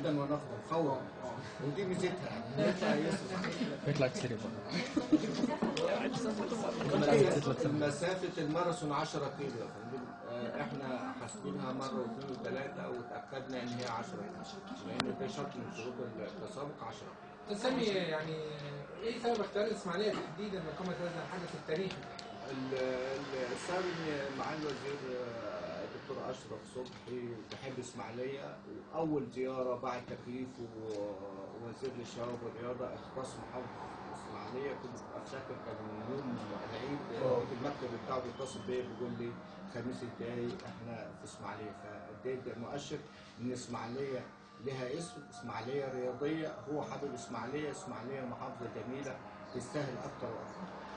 غدا ونقدا فورا ودي ميزتها يعني يطلع يصرف يطلع يتسرب مسافة الماراثون 10 كيلو يا فندم آه، احنا حاسبينها مرة واثنين وثلاثة وتأكدنا ان هي 10 كيلو لان ده شرط من شروط التسابق 10 كيلو سامي يعني ايه سبب اختيار الاسماعيليه تحديدا لقامه هذا الحدث التاريخي؟ ال- ال- السبب ان معالي الوزير آه، الدكتور اشرف صبحي بحب اسماعيليه واول زياره بعد تكليفه آه، وزير للشباب والرياضه اختص محافظه اسماعيليه كنت افتكر كان يوم العيد آه، في المكتب بتاعه بيتصل بيا بيقول لي الخميس الجاي احنا في اسماعيليه فده ده مؤشر ان اسماعيليه لها اسم اسماعيليه رياضيه هو حابب اسماعيليه اسماعيليه محافظه جميله تستاهل اكتر واكتر